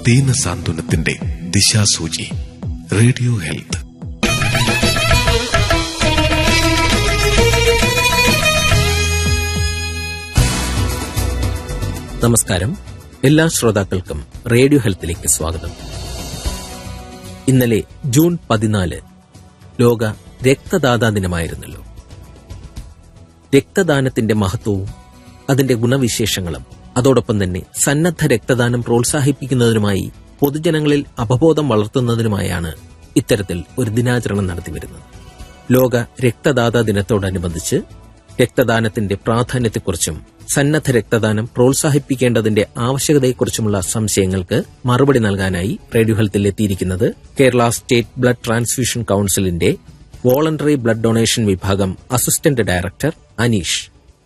ദീന സാന്ത്വനത്തിന്റെ ദിശാസൂചി radio health നമസ്കാരം എല്ലാ ശ്രോതാക്കൾക്കും റേഡിയോ ഹെൽത്തിലേക്ക് സ്വാഗതം ഇന്നലെ ജൂൺ പതിനാല് ലോക രക്തദാതാ ദിനമായിരുന്നല്ലോ രക്തദാനത്തിന്റെ മഹത്വവും അതിന്റെ ഗുണവിശേഷങ്ങളും അതോടൊപ്പം തന്നെ സന്നദ്ധ രക്തദാനം പ്രോത്സാഹിപ്പിക്കുന്നതിനുമായി പൊതുജനങ്ങളിൽ അവബോധം വളർത്തുന്നതിനുമായാണ് ഇത്തരത്തിൽ ഒരു ദിനാചരണം നടത്തിവരുന്നത് ലോക രക്തദാതാ ദിനത്തോടനുബന്ധിച്ച് രക്തദാനത്തിന്റെ പ്രാധാന്യത്തെക്കുറിച്ചും സന്നദ്ധ രക്തദാനം പ്രോത്സാഹിപ്പിക്കേണ്ടതിന്റെ ആവശ്യകതയെക്കുറിച്ചുമുള്ള സംശയങ്ങൾക്ക് മറുപടി നൽകാനായി റേഡിയോ ഹെൽത്തിൽ എത്തിയിരിക്കുന്നത് കേരള സ്റ്റേറ്റ് ബ്ലഡ് ട്രാൻസ്ഫ്യൂഷൻ കൌൺസിലിന്റെ വോളണ്ടറി ബ്ലഡ് ഡൊണേഷൻ വിഭാഗം അസിസ്റ്റന്റ് ഡയറക്ടർ അനീഷ്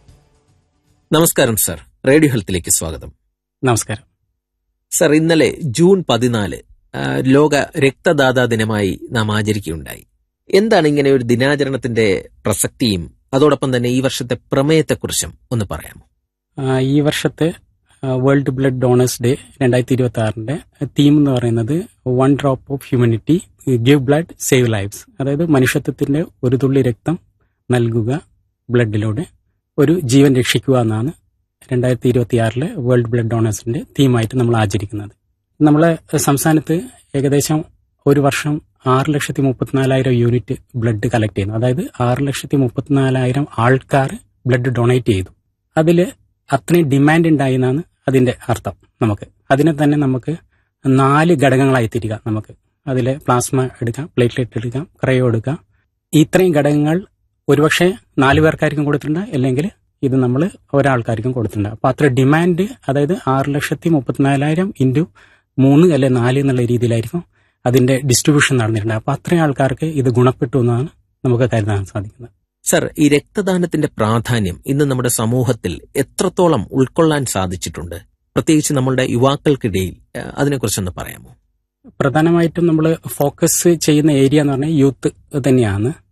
നമസ്കാരം സർ റേഡിയോ ഹെൽത്തിലേക്ക് സ്വാഗതം നമസ്കാരം സർ ഇന്നലെ ജൂൺ പതിനാല് ആ, ലോക രക്തദാതാ ദിനമായി നാം ആചരിക്കുകയുണ്ടായി എന്താണ് ഇങ്ങനെ ഒരു ദിനാചരണത്തിന്റെ പ്രസക്തിയും അതോടൊപ്പം തന്നെ ഈ വർഷത്തെ പ്രമേയത്തെക്കുറിച്ചും ഒന്ന് പറയാമോ ആ, ഈ വർഷത്തെ വേൾഡ് ബ്ലഡ് ഡോണേഴ്സ് ഡേ രണ്ടായിരത്തി ഇരുപത്തി ആറിന്റെ തീം എന്ന് പറയുന്നത് one drop of humanity give blood save lives അതായത് മനുഷ്യത്വത്തിന്റെ ഒരു തുള്ളി രക്തം നൽകുക ബ്ലഡിലൂടെ ഒരു ജീവൻ രക്ഷിക്കുക എന്നാണ് രണ്ടായിരത്തി ഇരുപത്തി ആറിലെ വേൾഡ് ബ്ലഡ് ഡോണേഴ്സിന്റെ തീമായിട്ട് നമ്മൾ ആചരിക്കുന്നത് നമ്മളെ സംസ്ഥാനത്ത് ഏകദേശം ഒരു വർഷം ആറ് ലക്ഷത്തി മുപ്പത്തിനാലായിരം യൂണിറ്റ് ബ്ലഡ് കളക്ട് ചെയ്യുന്നു അതായത് ആറ് ലക്ഷത്തി മുപ്പത്തിനാലായിരം ആൾക്കാർ ബ്ലഡ് ഡൊണേറ്റ് ചെയ്തു അതിൽ അത്രയും ഡിമാൻഡ് ഉണ്ടായി എന്നാണ് അതിന്റെ അർത്ഥം നമുക്ക് അതിനെ തന്നെ നമുക്ക് നാല് ഘടകങ്ങളായി തിരികാം നമുക്ക് അതിൽ പ്ലാസ്മ എടുക്കാം പ്ലേറ്റ്ലെറ്റ് എടുക്കാം ക്രയോ എടുക്കാം ഇത്രയും ഘടകങ്ങൾ ഒരുപക്ഷെ നാല് പേർക്കായിരിക്കും കൊടുത്തിട്ടുണ്ട് അല്ലെങ്കിൽ ഇത് നമ്മൾ ഒരാൾക്കാർക്കും കൊടുത്തിട്ടുണ്ട് അപ്പൊ അത്ര ഡിമാൻഡ് അതായത് ആറ് ലക്ഷത്തി മുപ്പത്തിനാലായിരം ഇൻറ്റു മൂന്ന് അല്ലെ നാല് എന്നുള്ള രീതിയിലായിരിക്കും അതിന്റെ ഡിസ്ട്രിബ്യൂഷൻ നടന്നിട്ടുണ്ട് അപ്പൊ അത്രയും ആൾക്കാർക്ക് ഇത് ഗുണപ്പെട്ടു എന്നാണ് നമുക്ക് കരുതാൻ സാധിക്കുന്നത് സർ ഈ രക്തദാനത്തിന്റെ പ്രാധാന്യം ഇന്ന് നമ്മുടെ സമൂഹത്തിൽ എത്രത്തോളം ഉൾക്കൊള്ളാൻ സാധിച്ചിട്ടുണ്ട് പ്രത്യേകിച്ച് നമ്മളുടെ യുവാക്കൾക്കിടയിൽ ആ, അതിനെക്കുറിച്ചൊന്ന് പറയാമോ പ്രധാനമായിട്ടും നമ്മൾ ഫോക്കസ് ചെയ്യുന്ന ഏരിയ എന്ന് പറഞ്ഞാൽ യൂത്ത് തന്നെയാണ്